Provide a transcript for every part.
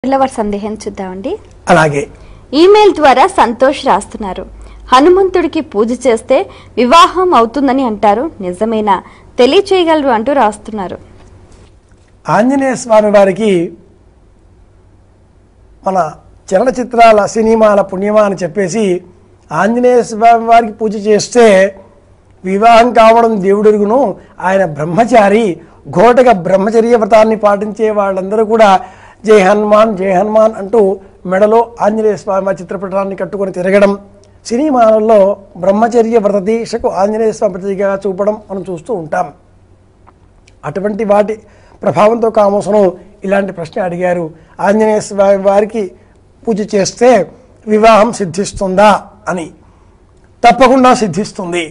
పిల్లవారి సందేహం చూద్దామండి అలాగే ఈమెయిల్ ద్వారా సంతోష్ రాస్తున్నారు హనుమంతుడికి పూజ చేస్తే వివాహం అవుతుందని అంటారు నిజమేనా తెలియచేయగలరు అంటూ రాస్తున్నారు ఆంజనేయ స్వామి వారికి మన చలనచిత్రాల సినిమాల పుణ్యమా అని చెప్పేసి ఆంజనేయ స్వామి వారికి పూజ చేస్తే వివాహం కావడం దేవుడుగును ఆయన బ్రహ్మచారి ఘోటగా బ్రహ్మచర్య వ్రతాన్ని పాటించే వాళ్ళందరూ కూడా జై హనుమాన్ జై హనుమాన్ అంటూ మెడలో ఆంజనేయ స్వామి వారి చిత్రపటాన్ని కట్టుకొని తిరగడం సినిమాలలో బ్రహ్మచర్య వ్రత దీక్షకు ఆంజనేయ స్వామి ప్రతీకగా చూపడం మనం చూస్తూ ఉంటాం అటువంటి వాటి ప్రభావంతో కామోసనం ఇలాంటి ప్రశ్న అడిగారు ఆంజనేయ స్వామి వారికి పూజ చేస్తే వివాహం సిద్ధిస్తుందా అని తప్పకుండా సిద్ధిస్తుంది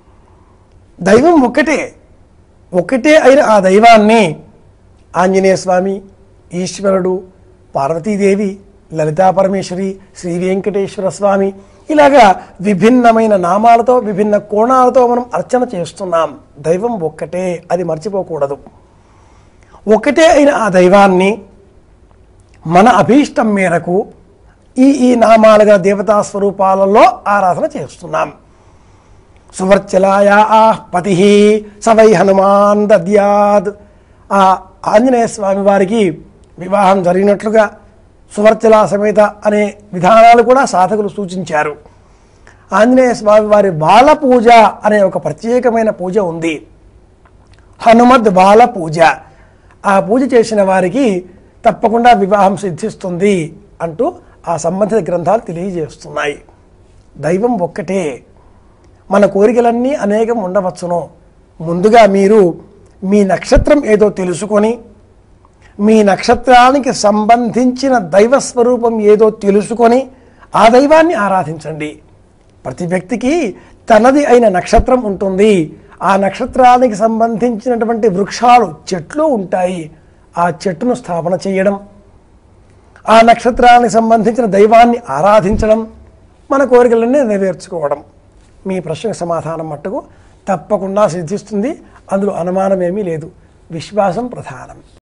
దైవం ఒక్కటే ఒక్కటే అయిన ఆ దైవాన్ని ఆంజనేయ స్వామి ఈశ్వరుడు పార్వతీదేవి లలితా పరమేశ్వరి శ్రీ వెంకటేశ్వర స్వామి ఇలాగా విభిన్నమైన నామాలతో విభిన్న కోణాలతో మనం అర్చన చేస్తున్నాం దైవం ఒక్కటే అది మర్చిపోకూడదు ఒకటే అయిన ఆ దైవాన్ని మన అభీష్టం మేరకు ఈ ఈ నామాలుగా దేవతా స్వరూపాలలో ఆరాధన చేస్తున్నాం సువర్చలాయ ఆహ్ పతి సవై హనుమాన్ దద్యాద్ ఆ ఆంజనేయ స్వామి వారికి వివాహం జరిగినట్లుగా సువర్చలా సమేత అనే విధానాలు కూడా సాధకులు సూచించారు ఆంజనేయ స్వామి వారి బాల పూజ అనే ఒక ప్రత్యేకమైన పూజ ఉంది హనుమద్ బాల పూజ ఆ పూజ చేసిన వారికి తప్పకుండా వివాహం సిద్ధిస్తుంది అంటూ ఆ సంబంధిత గ్రంథాలు తెలియజేస్తున్నాయి దైవం ఒక్కటే మన కోరికలన్నీ అనేకం ఉండవచ్చును ముందుగా మీరు మీ నక్షత్రం ఏదో తెలుసుకొని మీ నక్షత్రానికి సంబంధించిన దైవ స్వరూపం ఏదో తెలుసుకొని ఆ దైవాన్ని ఆరాధించండి ప్రతి వ్యక్తికి తనది అయిన నక్షత్రం ఉంటుంది ఆ నక్షత్రానికి సంబంధించినటువంటి వృక్షాలు చెట్లు ఉంటాయి ఆ చెట్టును స్థాపన చేయడం ఆ నక్షత్రానికి సంబంధించిన దైవాన్ని ఆరాధించడం మన కోరికలన్నీ నెరవేర్చుకోవడం మీ ప్రశ్నకు సమాధానం మట్టుకు తప్పకుండా సిద్ధిస్తుంది అందులో అనుమానం ఏమీ లేదు విశ్వాసం ప్రధానం